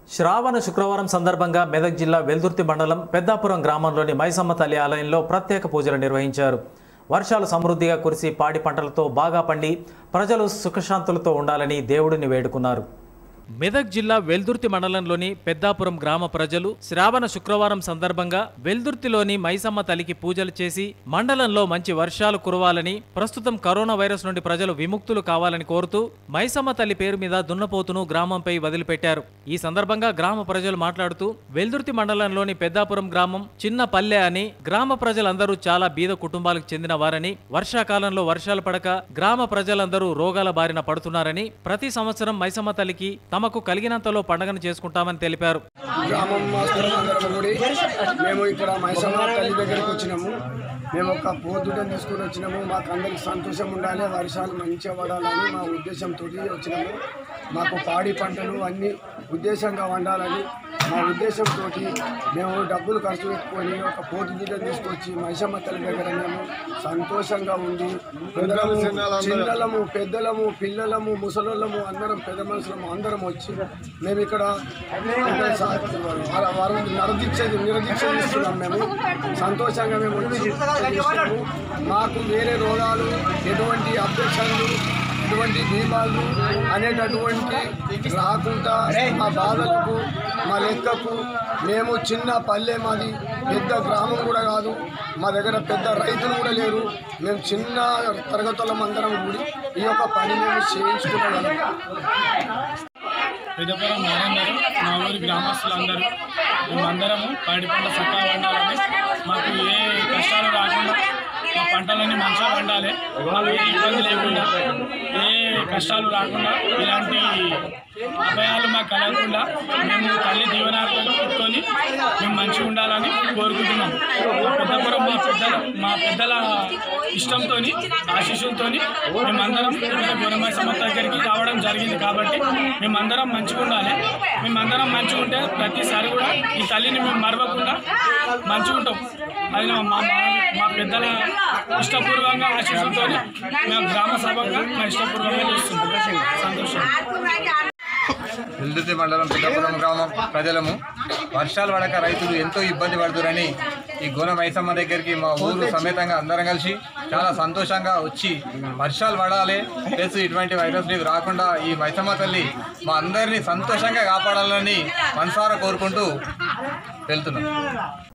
శ్రావణ శుక్రవారం సందర్భంగా మెదక్ జిల్లా వెల్దుర్తి మండలం పెద్దాపురం గ్రామంలోని మైసమ్మ తల్లి ఆలయంలో ప్రత్యేక పూజలు నిర్వహించారు వర్షాలు సమృద్ధిగా కురిసి పాడి పంటలతో బాగా పండి ప్రజలు సుఖశాంతులతో ఉండాలని దేవుడిని వేడుకున్నారు మెదక్ జిల్లా వెల్దుర్తి మండలంలోని పెద్దాపురం గ్రామ ప్రజలు శ్రావణ శుక్రవారం సందర్భంగా వెల్దుర్తిలోని మైసమ్మ తల్లికి పూజలు చేసి మండలంలో మంచి వర్షాలు కురవాలని ప్రస్తుతం కరోనా వైరస్ నుండి ప్రజలు విముక్తులు కావాలని కోరుతూ మైసమ్మ తల్లి పేరు మీద దున్నపోతును గ్రామంపై వదిలిపెట్టారు ఈ సందర్భంగా గ్రామ ప్రజలు మాట్లాడుతూ వెల్దుర్తి మండలంలోని పెద్దాపురం గ్రామం చిన్న పల్లె అని గ్రామ ప్రజలందరూ చాలా బీద కుటుంబాలకు చెందిన వారని వర్షాకాలంలో వర్షాలు పడక గ్రామ ప్రజలందరూ రోగాల బారిన పడుతున్నారని ప్రతి సంవత్సరం మైసమ్మ తల్లికి తమకు కలిగినంతలో పండగను చేసుకుంటామని తెలిపారు గ్రామం మాస్టర్ అందరం కూడి మేము ఇక్కడ మైసమ్మ తల్లి దగ్గరికి వచ్చినాము మేము ఒక పోతుటం తీసుకొని వచ్చినాము మాకు అందరికి సంతోషం ఉండాలి వర్షాలు మంచిగా పడాలని మా ఉద్దేశంతో వచ్చినాము మాకు పాడి పంటలు అన్ని ఉద్దేశంగా వండాలని మా ఉద్దేశంతో మేము డబ్బులు ఖర్చు పెట్టుకొని ఒక పోతు గిడ్డను తీసుకొచ్చి మైసమ్మ తల్లి దగ్గర మేము సంతోషంగా ఉండి అందరము చిన్నలము పెద్దలము పిల్లలము ముసలోళ్ళము అందరం పెద్ద మనుషులము అందరం వచ్చి మేము ఇక్కడ ఇక్కడ సా- వార- వారం నరదీక్ష నిరదీక్ష ఇస్తున్నాం మేము సంతోషంగా మేము వచ్చి చేస్తున్నాము. మాకు వేరే రోగాలు ఎటువంటి అభ్యక్షలు ఎటువంటి దీపాలు అనేటటువంటి రాకుండా మా బాధలకు మా లెక్కకు మేము చిన్న పల్లె మాది పెద్ద గ్రామం కూడా కాదు మా దగ్గర పెద్ద రైతులు కూడా లేరు మేము చిన్న తరగతులం అందరం కూడి ఈ యొక్క పని మేము చేయించుకోగలం పెద్దపురం నరేందరు మా ఊరి గ్రామస్తులందరూ మేమందరము పాడి పంట చక్కగా వండాలని మాకు ఏ కష్టాలు రాకుండా మా పంటలన్నీ మంచిగా పండాలి మాకు ఏ ఇబ్బంది లేకుండా ఏ కష్టాలు రాకుండా ఇలాంటి అభయాలు మాకు కలగకుండా మేము తల్లి దీవెనార్థంతోని మేము మంచిగా ఉండాలని కోరుకుంటున్నాం మా పెద్దపురం మా పెద్దల మా పెద్దల ఇష్టంతో ఆశీస్సులతో మేమందరం ఇక్కడ గుణమైసమ్మ దగ్గరికి రావడం జరిగింది కాబట్టి మేమందరం మంచిగా ఉండాలి మేమందరం మంచిగా ఉంటే ప్రతిసారి కూడా ఈ తల్లిని మేము మరవకుండా మంచిగా ఉంటాం అది మా మా మా పెద్దల ఇష్టపూర్వకంగా ఆశీస్సులతో మేము గ్రామ సభగా మా ఇష్టపూర్వకంగా చేస్తున్నాం సంతోషం వెల్దుర్తి మండలం పెద్దపురం గ్రామం ప్రజలము వర్షాలు పడక రైతులు ఎంతో ఇబ్బంది పడుతురని ఈ గోన మైసమ్మ దగ్గరికి మా ఊరు సమేతంగా అందరం కలిసి చాలా సంతోషంగా వచ్చి వర్షాలు పడాలి ప్లస్ ఇటువంటి వైరస్ ఇవి రాకుండా ఈ మైసమ్మ తల్లి మా అందరినీ సంతోషంగా కాపాడాలని మనసారా కోరుకుంటూ వెళ్తున్నాం